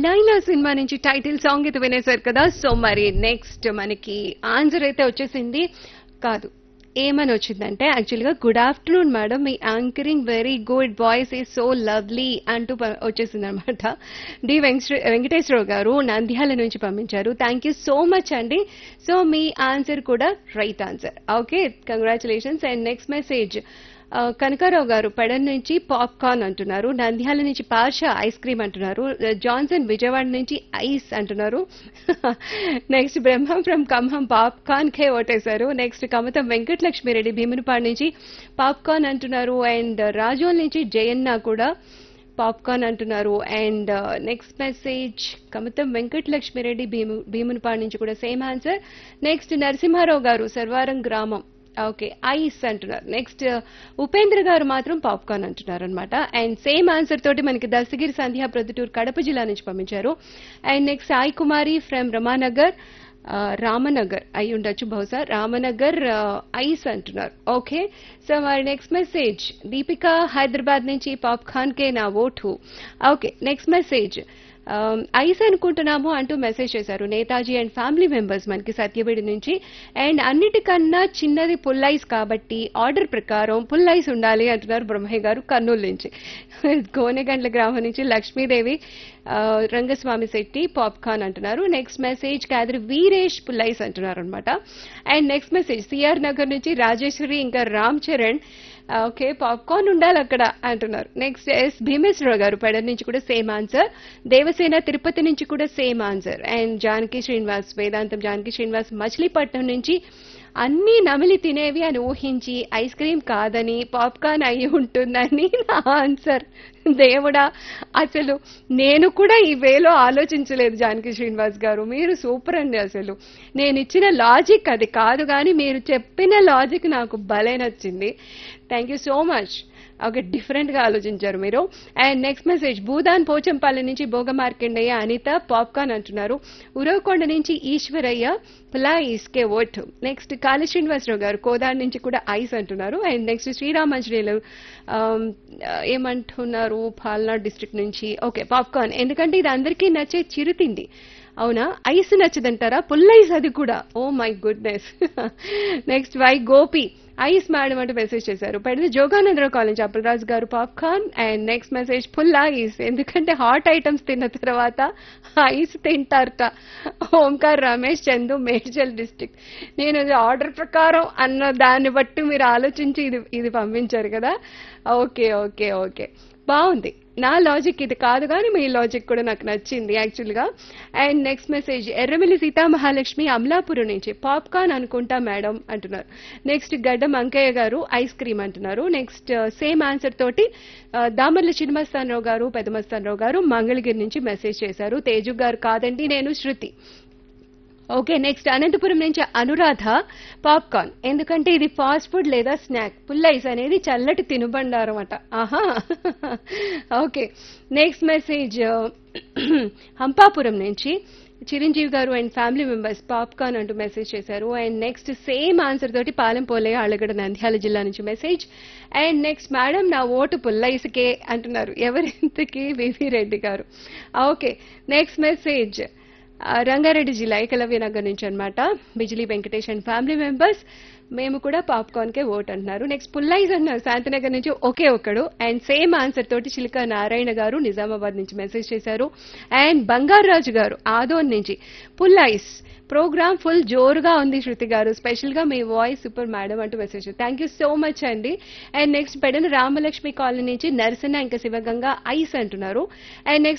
నైనా సినిమా నుంచి title song అయితే వినేశారు కదా సో మరి నెక్స్ట్ మనకి ఆన్సర్ అయితే వచ్చేసింది కాదు ఏమని వచ్చిందంటే యాక్చువల్గా గుడ్ ఆఫ్టర్నూన్ మేడం మీ anchoring very good voice is so lovely అంటూ ప- వచ్చేసింది అనమాట డి వెంకటే వెంకటేశ్వరరావు గారు నంద్యాల నుంచి పంపించారు థ్యాంక్ యూ సో మచ్ అండి సో మీ ఆన్సర్ కూడా right answer okay congratulations and next message ఆ, కనకారావు గారు పెడన్ నుంచి పాప్కార్న్ అంటున్నారు నంద్యాల నుంచి పాషా ఐస్ క్రీమ్ అంటున్నారు జాన్సన్ విజయవాడ నుంచి ఐస్ అంటున్నారు next Brahmam from Khammam popcorn కే ఓటేశారు నెక్స్ట్ కమతం వెంకటలక్ష్మిరెడ్డి భీమునిపాడు నుంచి పాప్కార్న్ అంటున్నారు అండ్ రాజోల్ నుంచి జయన్న కూడా పాప్కార్న్ అంటున్నారు and next message Kamatam Venkatalakshmireddy Bheemu Bheemunipadu నుంచి కూడా same answer next Narasimharao garu Sarvaram గ్రామం ఓకే ఐస్ అంటున్నారు నెక్స్ట్ ఉపేంద్ర గారు మాత్రం పాప్కార్న్ అంటున్నారు అనమాట అండ్ సేమ్ ఆన్సర్ తోటి మనకి దస్తగిరి సంధ్యా ప్రొద్దుటూరు కడప జిల్లా నుంచి పంపించారు and next Sai Kumari from Ramanagar ఆ, రామనగర్ అయి ఉండొచ్చు బహుశా రామనగర్ ఆ, ఐస్ అంటున్నారు ఓకే సో మరి నెక్స్ట్ మెసేజ్ దీపిక హైదరాబాద్ నుంచి పాప్కార్న్ కే నా ఓటు ఓకే నెక్స్ట్ మెసేజ్ ఆమ్, ఐస్ అనుకుంటున్నాము అంటూ మెసేజ్ చేశారు నేతాజీ అండ్ ఫ్యామిలీ మెంబర్స్ మనకి సత్యవేడి నుంచి అండ్ అన్నిటికన్నా చిన్నది పుల్ ఐస్ కాబట్టి ఆర్డర్ ప్రకారం పుల్ ఐస్ ఉండాలి అంటున్నారు బ్రహ్మయ్య గారు కర్నూలు నుంచి గోనెగండ్ల గ్రామం నుంచి లక్ష్మీదేవి ఆ, రంగస్వామి శెట్టి పాప్కార్న్ అంటున్నారు నెక్స్ట్ మెసేజ్ కాదరి వీరేష్ పుల్లైస్ అంటున్నారు అనమాట and next message CR Nagar నుంచి రాజేశ్వరి ఇంకా రామ్ చరణ్ ఓకే పాప్కార్న్ ఉండాలి అక్కడ అంటున్నారు నెక్స్ట్ ఎస్ భీమేశ్వరరావు గారు పెడ నుంచి కూడా సేమ్ ఆన్సర్ దేవసేన తిరుపతి నుంచి కూడా same answer and Janaki Srinivas Vedantam Janaki Srinivas Machilipatnam నుంచి అన్ని నమిలి తినేవి అని ఊహించి ఐస్ క్రీమ్ కాదని పాప్కార్న్ అయి ఉంటుందని నా ఆన్సర్ దేవుడా అసలు నేను కూడా ఈ వేలో ఆలోచించలేదు జానకి శ్రీనివాస్ గారు మీరు సూపర్ అండి అసలు నేను ఇచ్చిన లాజిక్ అది కాదు కానీ మీరు చెప్పిన లాజిక్ నాకు భలే నచ్చింది థ్యాంక్ యూ సో మచ్ ఒక డిఫరెంట్ గా ఆలోచించారు మీరు and next message Bhoodan Pochampally నుంచి భోగ మార్కండయ్య అనిత పాప్కార్న్ అంటున్నారు ఉరవకొండ నుంచి ఈశ్వరయ్య ప్లా ఇస్కే ఓట్ నెక్స్ట్ కాళీ శ్రీనివాసరావు గారు కోదాడ్ నుంచి కూడా ఐస్ అంటున్నారు అండ్ నెక్స్ట్ శ్రీరామంజనేయులు ఆమ్, ఏమంటున్నారు పాల్నాడ్ డిస్ట్రిక్ట్ నుంచి ఓకే పాప్కార్న్ ఎందుకంటే ఇది అందరికీ నచ్చే చిరుతిండి అవునా ఐస్ నచ్చదంటారా పుల్ ఐస్ అది కూడా oh my goodness next Y Gopi ice madam అంటూ మెసేజ్ చేశారు పెడితే Joganandarao college Appalaraju garu popcorn and next message ఫుల్ ఐస్ ఎందుకంటే హాట్ ఐటమ్స్ తిన్న తర్వాత ఐస్ తింటారట ఓంకార్ రమేష్ చందు మేడ్చల్ డిస్ట్రిక్ట్ నేను ఇది ఆర్డర్ ప్రకారం అన్న దాన్ని బట్టి మీరు ఆలోచించి ఇది ఇది పంపించారు కదా ఓకే ఓకే ఓకే బాగుంది నా లాజిక్ ఇది కాదు కానీ మీ లాజిక్ కూడా నాకు నచ్చింది యాక్చువల్గా and next message Errammilli Seethamahalakshmi Amalapuram నుంచి పాప్కార్న్ అనుకుంటా మేడం అంటున్నారు next Gaddam Ankaiah garu ice cream అంటున్నారు నెక్స్ట్ సేమ్ ఆన్సర్ తోటి ఆ, దామర్ల చిన్నమస్తానరావు గారు పెద్దమస్తానరావు గారు మంగళగిరి నుంచి మెసేజ్ చేశారు తేజు గారు కాదండి నేను శృతి ఓకే నెక్స్ట్ అనంతపురం నుంచి అనురాధ పాప్కార్న్ ఎందుకంటే ఇది ఫాస్ట్ ఫుడ్ లేదా స్నాక్ పుల్లైస్ అనేది చల్లటి తినుబండారం అట ఆహా ఓకే నెక్స్ట్ మెసేజ్ హంపాపురం నుంచి Chiranjeevi garu and family members popcorn అంటూ మెసేజ్ చేశారు అండ్ నెక్స్ట్ సేమ్ ఆన్సర్ తోటి పాలెం పోలే ఆళ్ళగడ నంద్యాల జిల్లా నుంచి మెసేజ్ అండ్ నెక్స్ట్ మేడం నా ఓటు పుల్లైస్కే అంటున్నారు ఎవరింతకి వివి రెడ్డి గారు ఓకే నెక్స్ట్ మెసేజ్ ఆ, రంగారెడ్డి జిల్లా ఏకలవ్య నగర్ నుంచి అన్నమాట Bijili Venkatesh and family members మేము కూడా పాప్కార్న్ కే ఓట్ అంటున్నారు నెక్స్ట్ పుల్లైజ్ అన్నారు శాంతినగర్ నుంచి ఒకే ఒక్కడు అండ్ సేమ్ ఆన్సర్ తోటి చిలుక నారాయణ గారు నిజామాబాద్ నుంచి మెసేజ్ చేశారు అండ్ బంగారాజు గారు ఆదోన్ నుంచి పుల్లైస్ ప్రోగ్రామ్ ఫుల్ జోరుగా ఉంది శృతి గారు స్పెషల్ గా మీ వాయిస్ సూపర్ మేడం అంటూ message thank you so much అండి and next Pedana Ramalakshmi colony నుంచి నరసన్న ఇంకా శివగంగా ఐస్ అంటున్నారు అండ్ నెక్స్ట్